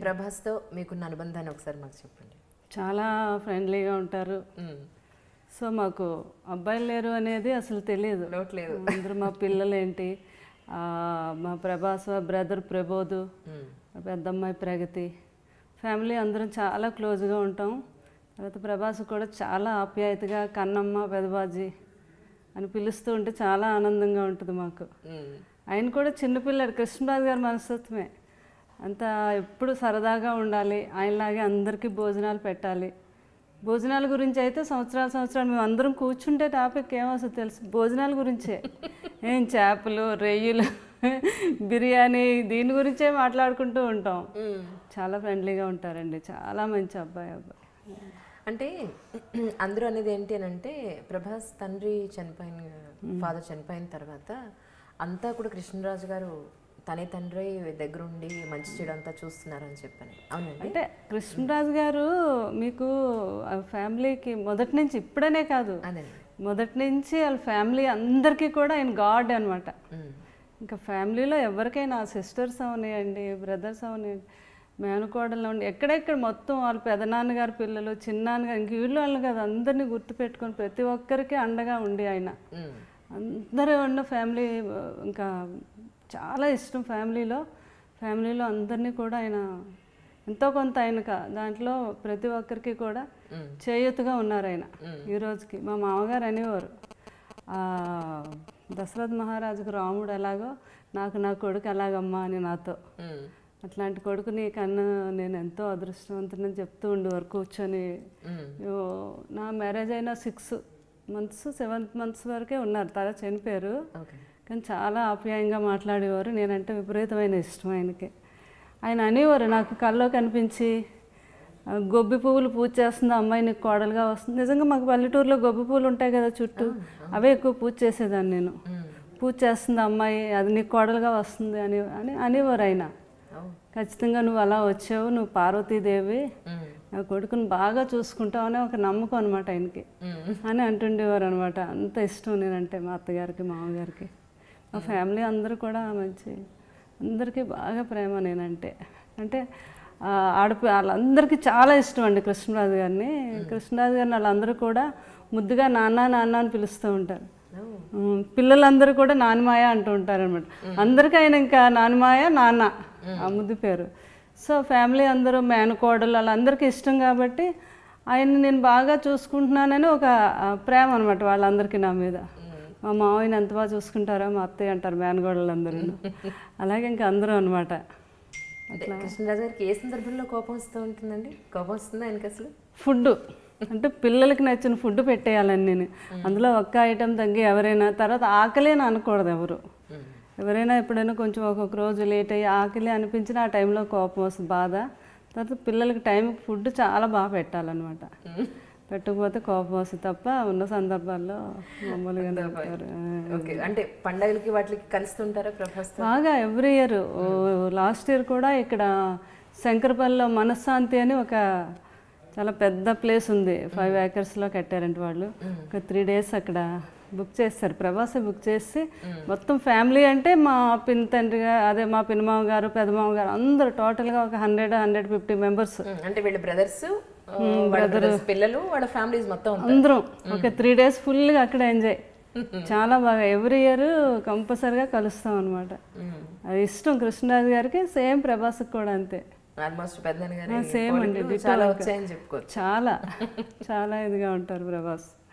ప్రభాస్తో మీకున్న అనుబంధాన్ని ఒకసారి మాకు చెప్పండి చాలా ఫ్రెండ్లీగా ఉంటారు మ్మ్. సో మాకు అబ్బాయిలు లేరు అనేది అసలు తెలియదు డౌట్ లేదు అందరూ మా పిల్లలు ఏంటి ఆ, మా ప్రభాస్ బ్రదర్ ప్రబోధు మ్మ్. మా పెద్దమ్మాయి ప్రగతి ఫ్యామిలీ అందరం చాలా క్లోజ్గా ఉంటాం తర్వాత ప్రభాస్ కూడా చాలా ఆప్యాయతగా కన్నమ్మ పెదబాజీ అని పిలుస్తూ ఉంటే చాలా ఆనందంగా ఉంటుంది మాకు మ్మ్. ఆయన కూడా చిన్నపిల్లాడు కృష్ణరాజు గారి మనస్తత్వమే అంత ఎప్పుడు సరదాగా ఉండాలి ఆయనలాగే అందరికీ భోజనాలు పెట్టాలి భోజనాల గురించి అయితే సంవత్సరాలు సంవత్సరాలు మేము అందరం కూర్చుంటే టాపిక్ ఏమొస్తుంది తెలుసు భోజనాల గురించే ఏం చేపలు రొయ్యలు బిర్యానీ దీని గురించే మాట్లాడుకుంటూ ఉంటాం మ్మ్. చాలా ఫ్రెండ్లీగా ఉంటారండి చాలా మంచి అబ్బాయి అబ్బాయి అంటే అందరూ అనేది ఏంటి అని అంటే ప్రభాస్ తండ్రి చనిపోయిన ఫాదర్ చనిపోయిన తర్వాత అంతా కూడా కృష్ణరాజు గారు తనే తండ్రి దగ్గరుండి మంచి చెడు అంతా చూస్తున్నారని చెప్పని అవునండి అంటే కృష్ణరాజు గారు మీకు ఆ ఫ్యామిలీకి మొదటి నుంచి ఇప్పుడనే కాదు అదే మొదటి నుంచి వాళ్ళ ఫ్యామిలీ అందరికీ కూడా ఆయన గాడ్ అనమాట మ్మ్. ఇంకా ఫ్యామిలీలో ఎవరికైనా సిస్టర్స్ అవనియండి బ్రదర్స్ అవనియండి మేనకోడలు ఉండి ఎక్కడెక్కడ మొత్తం వాళ్ళ పెదనాన్నగారి పిల్లలు చిన్నాన్నగారు ఇంక వీళ్ళు వాళ్ళు కదా అందరినీ గుర్తుపెట్టుకొని ప్రతి ఒక్కరికి అండగా ఉండి ఆయన మ్మ్. అందరూ ఉన్న ఫ్యామిలీ ఆ, ఇంకా చాలా ఇష్టం ఫ్యామిలీలో ఫ్యామిలీలో అందరినీ కూడా ఆయన ఎంతో కొంత ఆయన కా- దాంట్లో ప్రతి ఒక్కరికి కూడా మ్మ్. చేయూతగా ఉన్నారు ఆయన ఈ రోజుకి మా మామగారు అనేవారు ఆ, దశరథ మహారాజుకు రాముడు ఎలాగో నాకు నా కొడుకు ఎలాగమ్మా అని నాతో మ్మ్. అట్లాంటి కొడుకుని కన్నా నేను ఎంతో అదృష్టవంతునని చెప్తూ ఉండేవారు కూర్చొని మ్మ్. ఓ, నా మ్యారేజ్ అయిన సిక్స్ మంత్స్ సెవెంత్ మంత్స్ వరకే ఉన్నారు తర్వాత చనిపోయారు ఓకే కానీ చాలా ఆప్యాయంగా మాట్లాడేవారు నేనంటే విపరీతమైన ఇష్టం ఆయనకి ఆయన అనేవారు నాకు కల్లో కనిపించి ఆ, గొబ్బి పువ్వులు పూజ చేస్తుంది అమ్మాయి నీకు కోడలుగా వస్తుంది నిజంగా మాకు పల్లెటూరులో గొబ్బి పువ్వులు ఉంటాయి కదా చుట్టూ అవే ఎక్కువ పూజ చేసేదాన్ని నేను మ్మ్. పూజ చేస్తుంది అమ్మాయి అది నీకు కోడలుగా వస్తుంది అని అని అనేవారు ఆయన ఓ. ఖచ్చితంగా నువ్వు అలా వచ్చావు నువ్వు పార్వతీదేవి మ్మ్. నా కొడుకుని బాగా చూసుకుంటావు అనే ఒక నమ్మకం అనమాట ఆయనకి మ్మ్. అని అంటుండేవారు అనమాట అంత ఇష్టం నేనంటే మా అత్తగారికి మామగారికి మా ఫ్యామిలీ అందరూ కూడా మంచి అందరికీ బాగా ప్రేమ నేనంటే అంటే ఆ, ఆడపి వాళ్ళందరికీ చాలా ఇష్టం అండి కృష్ణరాజు గారిని కృష్ణరాజు గారిని వాళ్ళందరూ కూడా ముద్దుగా నాన్న నాన్న అని పిలుస్తూ ఉంటారు ఓ. ఉమ్, పిల్లలందరూ కూడా నాన్నమాయ అంటూ ఉంటారు అనమాట అందరికీ ఆయన ఇంకా నాన్నమాయ నాన్న ఆ ముద్దు పేరు సో ఫ్యామిలీ అందరూ మేనకోడలు వాళ్ళందరికీ ఇష్టం కాబట్టి ఆయన్ని నేను బాగా చూసుకుంటున్నానని ఒక ఆ, ప్రేమ అనమాట వాళ్ళందరికీ నా మీద మా మావయ్యని ఎంత బాగా చూసుకుంటారో మా అత్తయ్య అంటారు మేనగోడలందరూ అలాగే ఇంకా అందరూ అనమాట అంటే కృష్ణరాజు గారికి ఏ సందర్భంలో కోపం వస్తూ ఉంటుందండి కోపం వస్తుందా ఆయనకి అసలు ఫుడ్ అంటే పిల్లలకి నచ్చిన ఫుడ్ పెట్టేయాలని నేను అందులో ఒక్క ఐటెం తగ్గి ఎవరైనా తర్వాత ఆకలి అని అనకూడదు ఎవరు మ్మ్. ఎవరైనా ఎప్పుడైనా కొంచెం ఒక్కొక్క రోజు లేట్ అయ్యి ఆకలి అనిపించిన ఆ టైంలో కోపం వస్తుంది బాధ తర్వాత పిల్లలకి టైంకి ఫుడ్ చాలా బాగా పెట్టాలన్నమాట పెట్టకపోతే కోపం వస్తుంది తప్ప ఉన్న సందర్భాల్లో మామూలుగానే ఉంటారు ఓకే అంటే పండగలకి వాటికి కలుస్తుంటారా ప్రభాస్ బాగా ఎవ్రీ ఇయర్ లాస్ట్ ఇయర్ కూడా ఇక్కడ శంకరపల్లిలో మనశ్శాంతి అని ఒక చాలా పెద్ద ప్లేస్ ఉంది ఫైవ్ ఏకర్స్లో కట్టారంట వాళ్ళు ఒక త్రీ డేస్ అక్కడ బుక్ చేస్తారు ప్రభాస్ బుక్ చేసి మొత్తం ఫ్యామిలీ అంటే మా పిన్ తండ్రి గా- అదే మా పినమామ గారు పెదమామ గారు అందరూ టోటల్గా ఒక హండ్రెడ్ హండ్రెడ్ ఫిఫ్టీ మెంబర్స్ మ్మ్. అంటే వీళ్ళ బ్రదర్స్ వాళ్ళ బ్రదర్స్ పిల్లలు వాళ్ళ ఫ్యామిలీస్ మొత్తం ఉంటారు అందరం ఒక త్రీ డేస్ ఫుల్గా అక్కడ ఎంజాయ్ చాలా బాగా ఎవ్రీ ఇయర్ కంపల్సరిగా కలుస్తాం అనమాట అది ఇష్టం కృష్ణరాజు గారికి సేమ్ ప్రభాస్కి కూడా అంతే ఆల్మోస్ట్ పెద్దన గారి సేమ్ అండి పోలికలు చాలా వచ్చాయని చెప్పుకోవచ్చు చాలా చాలా ఇదిగా ఉంటారు ప్రభాస్